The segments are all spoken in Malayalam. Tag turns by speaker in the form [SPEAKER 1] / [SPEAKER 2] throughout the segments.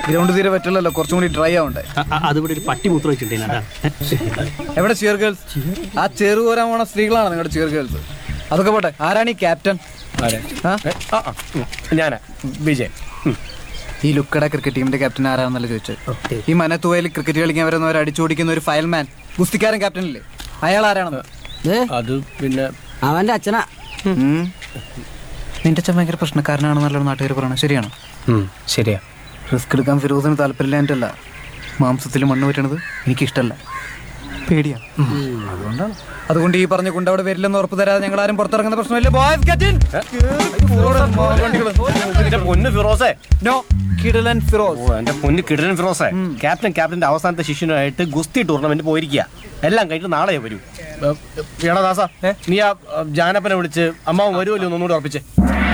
[SPEAKER 1] ഗ്രൗണ്ട് തീരെ പറ്റില്ലല്ലോ കുറച്ചും കൂടി ഡ്രൈ ആവണ്ടേ
[SPEAKER 2] അ- അ- അതിവിടെ ഒരു പട്ടി മൂത്രം വെച്ചിട്ടുണ്ടായിരുന്നു അതാണ്
[SPEAKER 1] എവിടെ ചിയർ ഗേൾസ് ആ ചെറു പോരാൻ പോണ സ്ത്രീകളാണ് നിങ്ങളുടെ ചിയർ ഗേൾസ് അതൊക്കെ പോട്ടെ ആരാണ് ഈ ക്യാപ്റ്റൻ ആ?
[SPEAKER 3] ഞാനാ വിജയ്
[SPEAKER 1] ഈ ലുക്കട ക്രിക്കറ്റ് ടീമിന്റെ ക്യാപ്റ്റൻ ആരാണെന്നല്ല ചോദിച്ചത് ഈ മനത്തുവയിൽ ക്രിക്കറ്റ് കളിക്കാൻ വരുന്നവർ അടിച്ചോടിക്കുന്ന ഒരു ഫയൽമാൻ ഗുസ്തിക്കാരൻ ക്യാപ്റ്റൻ ഇല്ലേ അയാൾ ആരാണെന്ന്
[SPEAKER 3] അത് പിന്നെ
[SPEAKER 4] അവന്റെ അച്ഛനാ
[SPEAKER 1] ഉം. നിന്റെ അച്ഛൻ ഭയങ്കര പ്രശ്നക്കാരനാണെന്നല്ലോ നാട്ടുകാർ പറയണം ശരിയാണ്
[SPEAKER 3] ശരിയാ
[SPEAKER 1] റിസ്ക് എടുക്കാൻ ഫിറോസിന് താല്പര്യമില്ല എൻ്റെ അല്ല മാംസത്തിൽ മണ്ണ് പറ്റണത് എനിക്കിഷ്ടല്ല പേടിയാ അതുകൊണ്ടാണ് അതുകൊണ്ട് ഈ പറഞ്ഞ കൊണ്ട് അവിടെ വരില്ലെന്ന് ഉറപ്പ് തരാതെ ഞങ്ങൾ ആരും പുറത്തിറങ്ങുന്ന പ്രശ്നമില്ല ബോയ്സ് ഗെറ്റ് ഇൻ
[SPEAKER 3] എന്റെ പൊന്ന് ഫിറോസേ
[SPEAKER 1] നോ കിടലൻ ഫിറോസ്
[SPEAKER 3] ഓ എന്റെ പൊന്ന് കിടലൻ ഫിറോസേ ക്യാപ്റ്റൻ ക്യാപ്റ്റന്റെ അവസാനത്തെ ശിഷ്യനുമായിട്ട് ഗുസ്തി ടൂർണമെന്റ് പോയിരിക്കുക എല്ലാം കഴിഞ്ഞിട്ട് നാളെ വരൂ ഏ, എടാ ദാസ നീ ആ ആ, ജാനപ്പനെ വിളിച്ച് അമ്മാവൻ വരുമല്ലോ എന്ന് ഒന്നുകൂടി ഉറപ്പിച്ചേ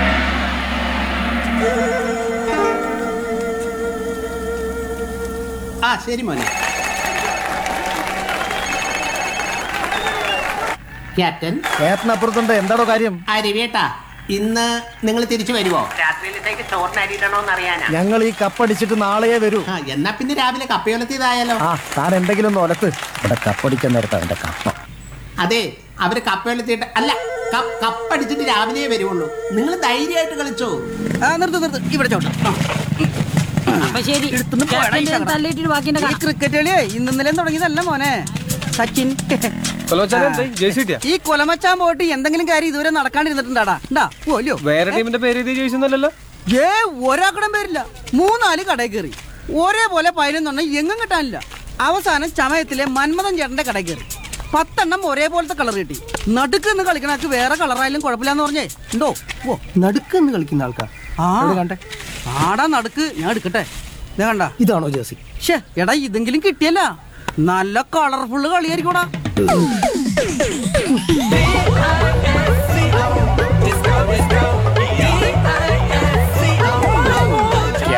[SPEAKER 5] ആ ശരി മോനെ ക്യാപ്റ്റൻ
[SPEAKER 3] ക്യാപ്റ്റൻ അപ്പുറത്തുണ്ട് എന്താണോ കാര്യം
[SPEAKER 5] ആ രവിയേട്ടാ ഇന്ന് നിങ്ങൾ തിരിച്ചു വരുമോ രാത്രിയിലത്തേക്ക് ചോറിന് അരിയിടണോന്ന് അറിയാനാ
[SPEAKER 3] ഞങ്ങൾ ഈ കപ്പടിച്ചിട്ട് നാളെയേ വരൂ
[SPEAKER 5] ആ എന്നാ പിന്നെ രാവിലെ കപ്പയോലത്തിയതായാലോ
[SPEAKER 3] ആ താൻ എന്തെങ്കിലും ഒന്ന് ഒലത്ത് ഇവിടെ കപ്പടിക്കാൻ നേരത്തെ അവന്റെ കപ്പ
[SPEAKER 5] അതെ അവര് കപ്പയോലത്തിയിട്ട് അല്ല ക- കപ്പടിച്ചിട്ട് രാവിലെ വരുവുള്ളൂ നിങ്ങൾ ധൈര്യമായിട്ട് കളിച്ചോ
[SPEAKER 4] ആ നിർത്ത് നിർത്ത് ഇവിടെ ചോട്ട
[SPEAKER 6] അപ്പൊ ശരി ക്യാപ്റ്റന്റെ തല്ലിട്ടിട്ട് ബാക്കിന്റെ
[SPEAKER 4] ഈ ക്രിക്കറ്റ് കളിയേ ഇന്നലെ തുടങ്ങിയതല്ല മോനെ സച്ചിൻ ഈ കൊലമച്ചാൻ പോയിട്ട് എന്തെങ്കിലും കാര്യം ഇതുവരെ നടക്കാണ്ടിരുന്നിട്ടുണ്ടാടാ ഉണ്ടാ പോലോ
[SPEAKER 3] വേറെ ടീമിന്റെ പേര് എഴുതി ചോദിച്ചെന്നല്ലോ
[SPEAKER 4] ഏ ഒരാക്കടം പേരില്ല മൂന്നാല് കടയിൽ കയറി ഒരേപോലെ പതിനൊന്നെണ്ണം എങ്ങും കിട്ടാനില്ല അവസാനം ചമയത്തിലെ മന്മഥൻ ചേട്ടന്റെ കടയിൽ കയറി പത്തെണ്ണം ഒരേപോലത്തെ കളർ കിട്ടി നടുക്ക് നിന്ന് കളിക്കണക്ക് വേറെ കളറായാലും കുഴപ്പമില്ലാന്ന് പറഞ്ഞേ ഉണ്ടോ ഓ
[SPEAKER 3] നടുക്കെന്ന് കളിക്കുന്ന ആൾക്കാർ
[SPEAKER 4] ആ ആടാ നടുക്ക് ഞാൻ എടുക്കട്ടെ ഇതാ കണ്ട
[SPEAKER 3] ഇതാണോ ജേഴ്സി
[SPEAKER 4] ഷേ എടാ ഇതെങ്കിലും കിട്ടിയല്ല നല്ല കളർഫുള്ള് കളിയായിരിക്കൂടാ